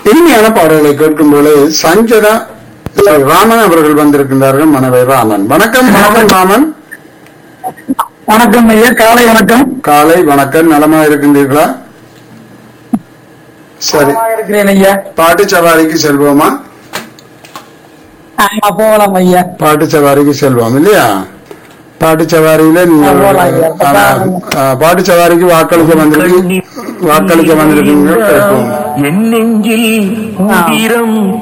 இனிமையான பாடல்களை கேட்கும் பொழுது சஞ்சனா sorry, ராமன் அவர்கள் வந்திருக்கின்றார்கள் மனைவி ராமன் வணக்கம் ராமன் ராமன் வணக்கம் ஐயா காலை வணக்கம் காலை வணக்கம் நலமா இருக்கின்றீர்களா சரி நலமா இருக்கிறேன் ஐயா பாட்டு சவாரிக்கு செல்வோமா ஆமா போகலாம் ஐயா பாட்டு சவாரிக்கு செல்வோம் இல்லையா பாட்டு சவாரியில நீங்க போலாம் ஐயா. ஆ, ஆ, பாட்டு சவாரிக்கு வாக்களிக்க வந்திருக்கீங்க வாக்களிக்க வந்திருக்கீங்க கேட்போம் என் நெஞ்சில் உதிரம்